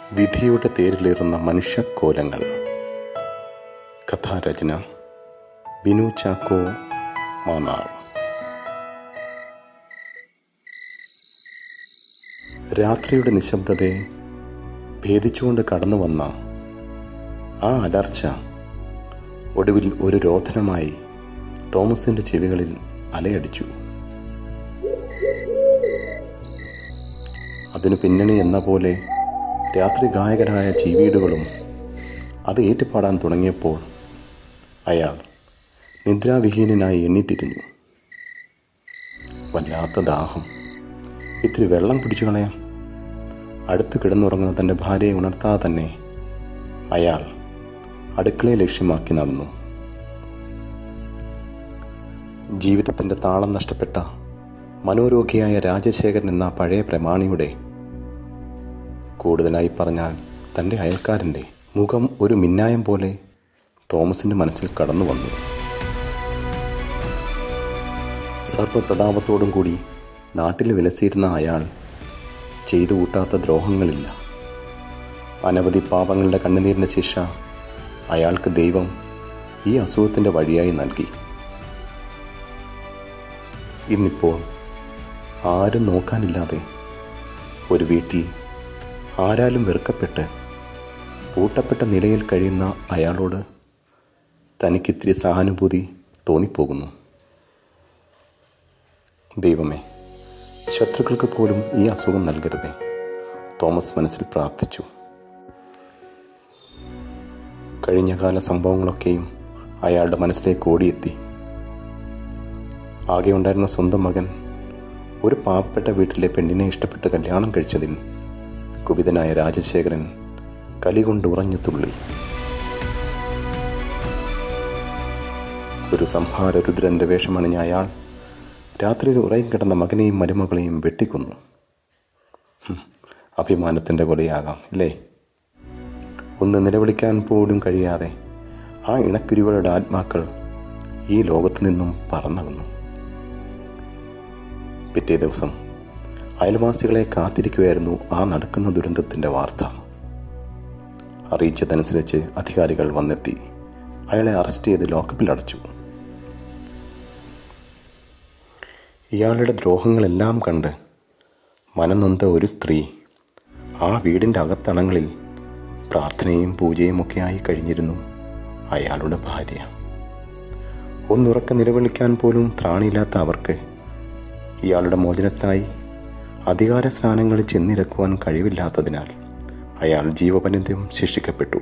വിധിയുടെ തേരിലേറുന്ന മനുഷ്യക്കോലങ്ങൾ കഥാരചന ബിനു ചാക്കോ മാന്നാർ രാത്രിയുടെ നിശബ്ദതയെ ഭേദിച്ചുകൊണ്ട് കടന്നു വന്ന ആ അലർച്ച ഒടുവിൽ ഒരു രോധനമായി തോമസിന്റെ ചെവികളിൽ അലയടിച്ചു അതിനു പിന്നണി എന്ന പോലെ രാത്രി ഗായകരായ ചീവീടുകളും അത് ഏറ്റുപാടാൻ തുടങ്ങിയപ്പോൾ അയാൾ നിദ്രാവിഹീനനായി എണ്ണീറ്റിരുന്നു വല്ലാത്ത ദാഹം ഇത്തിരി വെള്ളം പിടിച്ചു കളയാം അടുത്ത് കിടന്നുറങ്ങുന്ന തൻ്റെ ഭാര്യയെ ഉണർത്താതെ തന്നെ അയാൾ അടുക്കളയെ ലക്ഷ്യമാക്കി നടന്നു ജീവിതത്തിൻ്റെ താളം നഷ്ടപ്പെട്ട മനോരോഗിയായ രാജശേഖരൻ എന്ന പഴയ പ്രമാണിയുടെ കൂടുതലായി പറഞ്ഞാൽ തൻ്റെ അയൽക്കാരൻ്റെ മുഖം ഒരു മിന്നായം പോലെ തോമസിൻ്റെ മനസ്സിൽ കടന്നു വന്നു സർവപ്രതാപത്തോടും കൂടി നാട്ടിൽ വിലസിയിരുന്ന അയാൾ ചെയ്തു കൂട്ടാത്ത ദ്രോഹങ്ങളില്ല അനവധി പാപങ്ങളുടെ കണ്ണുനീരിൻ്റെ ശിക്ഷ അയാൾക്ക് ദൈവം ഈ അസുഖത്തിൻ്റെ വഴിയായി നൽകി ഇന്നിപ്പോൾ ആരും നോക്കാനില്ലാതെ ഒരു വീട്ടിൽ ആരാലും വെറുക്കപ്പെട്ട് പൂട്ടപ്പെട്ട നിലയിൽ കഴിയുന്ന അയാളോട് തനിക്കിത്തിരി സഹാനുഭൂതി തോന്നിപ്പോകുന്നു ദൈവമേ ശത്രുക്കൾക്ക് പോലും ഈ അസുഖം നൽകരുതേ തോമസ് മനസ്സിൽ പ്രാർത്ഥിച്ചു കഴിഞ്ഞകാല സംഭവങ്ങളൊക്കെയും അയാളുടെ മനസ്സിലേക്ക് ഓടിയെത്തി ആകെ ഉണ്ടായിരുന്ന സ്വന്തം മകൻ ഒരു പാവപ്പെട്ട വീട്ടിലെ പെണ്ണിനെ ഇഷ്ടപ്പെട്ട് കല്യാണം കഴിച്ചതിൽ കുപിതനായ രാജശേഖരൻ കലികൊണ്ട് ഉറഞ്ഞു തുള്ളി ഒരു സംഹാര രുദ്രന്റെ വേഷമണിഞ്ഞ അയാൾ രാത്രിയിൽ ഉറങ്ങിക്കിടന്ന മകനെയും മരുമകളെയും വെട്ടിക്കൊന്നു ഹും, അഭിമാനത്തിൻ്റെ കൊലയാകാം ഇല്ലേ ഒന്ന് നിലവിളിക്കാൻ പോലും കഴിയാതെ ആ ഇണക്കുരുകളുടെ ആത്മാക്കൾ ഈ ലോകത്തു നിന്നും പറന്നകുന്നു പിറ്റേ ദിവസം അയൽവാസികളെ കാത്തിരിക്കുകയായിരുന്നു ആ നടക്കുന്ന ദുരന്തത്തിൻ്റെ വാർത്ത അറിയിച്ചതനുസരിച്ച് അധികാരികൾ വന്നെത്തി അയാളെ അറസ്റ്റ് ചെയ്ത് ലോക്കപ്പിൽ അടച്ചു ഇയാളുടെ ദ്രോഹങ്ങളെല്ലാം കണ്ട് മനനൊന്ത ഒരു സ്ത്രീ ആ വീടിൻ്റെ അകത്തണങ്ങളിൽ പ്രാർത്ഥനയും പൂജയും ഒക്കെയായി കഴിഞ്ഞിരുന്നു അയാളുടെ ഭാര്യ ഒന്നുറക്ക നിലവിളിക്കാൻ പോലും ത്രാണിയില്ലാത്ത അവർക്ക് ഇയാളുടെ മോചനത്തിനായി അധികാര സ്ഥാനങ്ങളിൽ ചെന്നിരക്കുവാൻ കഴിവില്ലാത്തതിനാൽ അയാൾ ജീവപര്യന്തം ശിക്ഷിക്കപ്പെട്ടു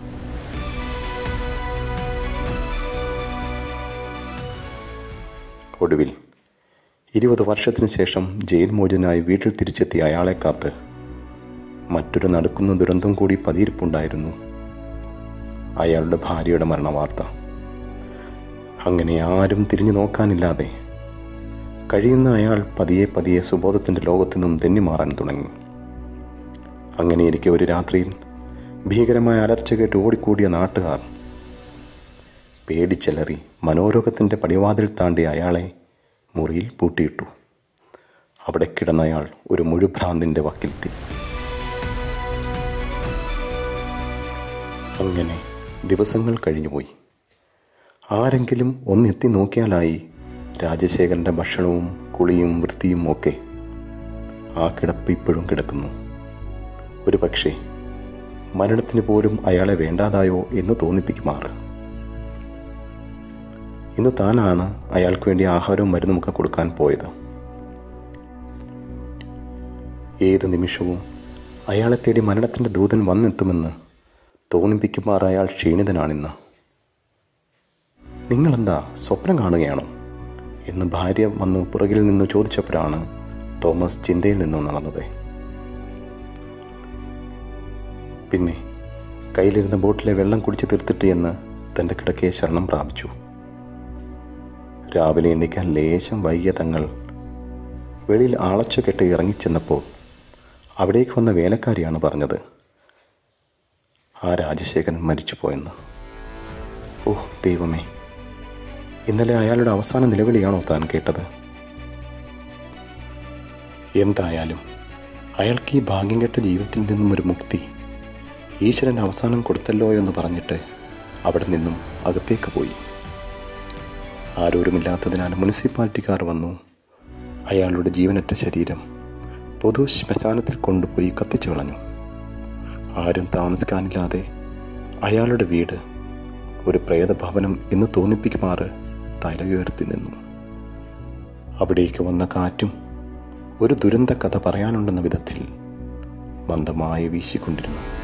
ഒടുവിൽ ഇരുപത് വർഷത്തിനു ശേഷം ജയിൽ മോചനായി വീട്ടിൽ തിരിച്ചെത്തിയ അയാളെ കാത്ത് മറ്റൊരു നടക്കുന്ന ദുരന്തം കൂടി പതിയിരിപ്പുണ്ടായിരുന്നു അയാളുടെ ഭാര്യയുടെ മരണവാർത്ത അങ്ങനെ ആരും തിരിഞ്ഞു നോക്കാനില്ലാതെ കഴിയുന്ന അയാൾ പതിയെ പതിയെ സുബോധത്തിൻ്റെ ലോകത്തു നിന്നും തെന്നിമാറാൻ തുടങ്ങി അങ്ങനെയിരിക്കെ ഒരു രാത്രിയിൽ ഭീകരമായ അലർച്ച കേട്ട് ഓടിക്കൂടിയ നാട്ടുകാർ പേടിച്ചലറി മനോരോഗത്തിൻ്റെ പടിവാതിൽ താണ്ടി അയാളെ മുറിയിൽ പൂട്ടിയിട്ടു അവിടെ കിടന്ന അയാൾ ഒരു മുഴുഭ്രാന്തിൻ്റെ വക്കിലെത്തി അങ്ങനെ ദിവസങ്ങൾ കഴിഞ്ഞുപോയി ആരെങ്കിലും ഒന്നെത്തി നോക്കിയാലായി രാജശേഖരൻ്റെ ഭക്ഷണവും കുളിയും വൃത്തിയും ഒക്കെ ആ കിടപ്പ് ഇപ്പോഴും കിടക്കുന്നു ഒരു പക്ഷേ മരണത്തിന് പോലും അയാളെ വേണ്ടാതായോ എന്ന് തോന്നിപ്പിക്കുമാറ് ഇന്ന് താനാണ് അയാൾക്ക് വേണ്ടി ആഹാരവും മരുന്നുമൊക്കെ കൊടുക്കാൻ പോയത് ഏത് നിമിഷവും അയാളെ തേടി മരണത്തിൻ്റെ ദൂതൻ വന്നെത്തുമെന്ന് തോന്നിപ്പിക്കുമാർ അയാൾ ക്ഷീണിതനാണിന്ന് നിങ്ങളെന്താ സ്വപ്നം കാണുകയാണോ എന്ന് ഭാര്യ വന്ന് പുറകിൽ നിന്ന് ചോദിച്ചപ്പോഴാണ് തോമസ് ചിന്തയിൽ നിന്നും നടന്നത് പിന്നെ കയ്യിലിരുന്ന ബോട്ടിലെ വെള്ളം കുടിച്ച് തീർത്തിട്ട് എന്ന് തൻ്റെ കിടക്കയെ ശരണം പ്രാപിച്ചു രാവിലെ എണ്ണിക്കാൻ ലേശം വൈകിയ തങ്ങൾ വെളിയിൽ ആളച്ചു കെട്ട് ഇറങ്ങിച്ചെന്നപ്പോൾ അവിടേക്ക് വന്ന വേലക്കാരിയാണ് പറഞ്ഞത് ആ രാജശേഖരൻ മരിച്ചുപോയെന്ന് ഓ ദൈവമേ ഇന്നലെ അയാളുടെ അവസാന നിലവിളിയാണോ താൻ കേട്ടത് എന്തായാലും അയാൾക്ക് ഈ ഭാഗ്യം കെട്ട ജീവിതത്തിൽ നിന്നും ഒരു മുക്തി ഈശ്വരൻ അവസാനം കൊടുത്തല്ലോ എന്ന് പറഞ്ഞിട്ട് അവിടെ നിന്നും അകത്തേക്ക് പോയി ആരോരുമില്ലാത്തതിനാൽ മുനിസിപ്പാലിറ്റിക്കാർ വന്നു അയാളുടെ ജീവനറ്റ ശരീരം പൊതു ശ്മശാനത്തിൽ കൊണ്ടുപോയി കത്തിച്ചു കളഞ്ഞു ആരും താമസിക്കാനില്ലാതെ അയാളുടെ വീട് ഒരു പ്രേതഭവനം എന്ന് തോന്നിപ്പിക്കുമാറ് തലയുയർത്തി നിന്നു അവിടേക്ക് വന്ന കാറ്റും ഒരു ദുരന്ത കഥ പറയാനുണ്ടെന്ന വിധത്തിൽ മന്ദമായി വീശിക്കൊണ്ടിരുന്നു